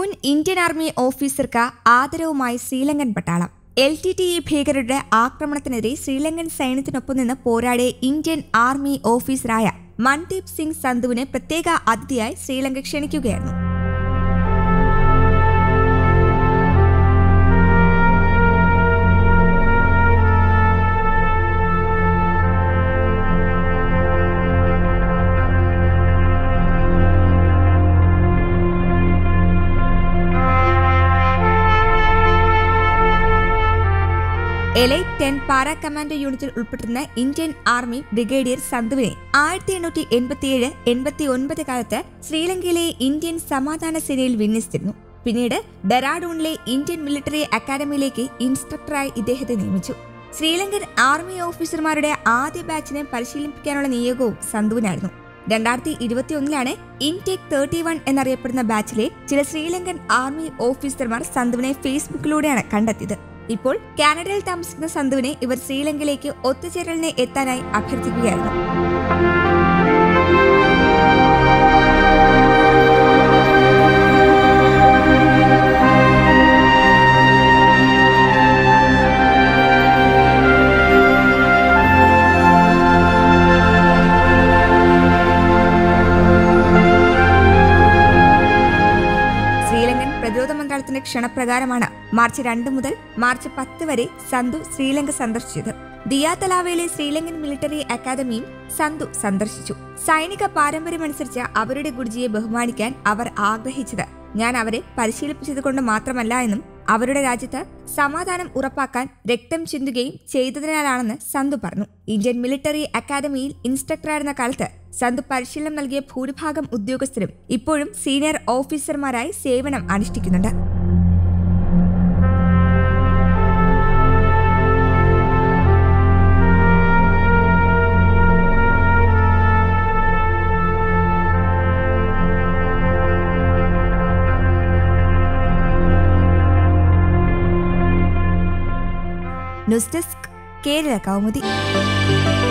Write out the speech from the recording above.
മുൻ Indian army ഓഫീസർക്ക് ആദരവുമായി ശ്രീലങ്കൻ പട്ടാളം എൽ ടി ടി ഇ ഭീകരരുടെ ആക്രമണത്തിനെതിരെ ശ്രീലങ്കൻ സൈന്യത്തിനൊപ്പം നിന്ന് പോരാടിയ ഇന്ത്യൻ ആർമി ഓഫീസറായ മൻദീപ് സിംഗ് സന്ധുവിനെ പ്രത്യേക അതിഥിയായി Sri Lanka ക്ഷണിക്കുകയായിരുന്നു elite ten para commando യൂണിറ്റിൽ ഉൾപ്പെട്ടിരുന്ന ഇന്ത്യൻ ആർമി ബ്രിഗേഡിയർ സന്ധുവിനെ ആയിരത്തി എണ്ണൂറ്റി എൺപത്തിയേഴ് എൺപത്തി ഒൻപത് കാലത്ത് ശ്രീലങ്കയിലെ ഇന്ത്യൻ സമാധാന സേനയിൽ വിന്യസിച്ചിരുന്നു പിന്നീട് ഡെറാഡൂണിലെ ഇന്ത്യൻ മിലിറ്ററി അക്കാദമിയിലേക്ക് ഇൻസ്ട്രക്ടറായി ഇദ്ദേഹത്തെ നിയമിച്ചു ശ്രീലങ്കൻ ആർമി ഓഫീസർമാരുടെ ആദ്യ ബാച്ചിനെ പരിശീലിപ്പിക്കാനുള്ള നിയോഗവും സന്ധുവിനായിരുന്നു രണ്ടായിരത്തി ഇരുപത്തിയൊന്നിലാണ് ഇൻടേക്ക് തേർട്ടി വൺ എന്നറിയപ്പെടുന്ന ബാച്ചിലെ ചില ശ്രീലങ്കൻ ആർമി ഓഫീസർമാർ സന്ധുവിനെ ഫേസ്ബുക്കിലൂടെയാണ് കണ്ടെത്തിയത് ഇപ്പോൾ കാനഡയിൽ താമസിക്കുന്ന സന്ധുവിനെ ഇവർ ശ്രീലങ്കയിലേക്ക് ഒത്തുചേരലിന് എത്താനായി അഭ്യർത്ഥിക്കുകയായിരുന്നു ശ്രീലങ്കൻ പ്രതിരോധ മന്ത്രാലയത്തിന്റെ ക്ഷണപ്രകാരമാണ് മാർച്ച് രണ്ട് മുതൽ മാർച്ച് പത്ത് വരെ സന്ധു ശ്രീലങ്ക സന്ദർശിച്ചത് ദിയാതലാവയിലെ ശ്രീലങ്കൻ മിലിറ്ററി അക്കാദമിയും സന്ധു സന്ദർശിച്ചു സൈനിക പാരമ്പര്യമനുസരിച്ച് അവരുടെ ഗുരുജിയെ ബഹുമാനിക്കാൻ അവർ ആഗ്രഹിച്ചത് ഞാൻ അവരെ പരിശീലിപ്പിച്ചത് കൊണ്ട് മാത്രമല്ല എന്നും അവരുടെ രാജ്യത്ത് സമാധാനം ഉറപ്പാക്കാൻ രക്തം ചിന്തുകയും ചെയ്തതിനാലാണെന്ന് സന്ധു പറഞ്ഞു ഇന്ത്യൻ മിലിറ്ററി അക്കാദമിയിൽ ഇൻസ്ട്രക്ടറായിരുന്ന കാലത്ത് സന്ധു പരിശീലനം നൽകിയ ഭൂരിഭാഗം ഉദ്യോഗസ്ഥരും ഇപ്പോഴും സീനിയർ ഓഫീസർമാരായി സേവനം അനുഷ്ഠിക്കുന്നുണ്ട് ന്യൂസ് ഡെസ്ക് കേരള കൗമുദി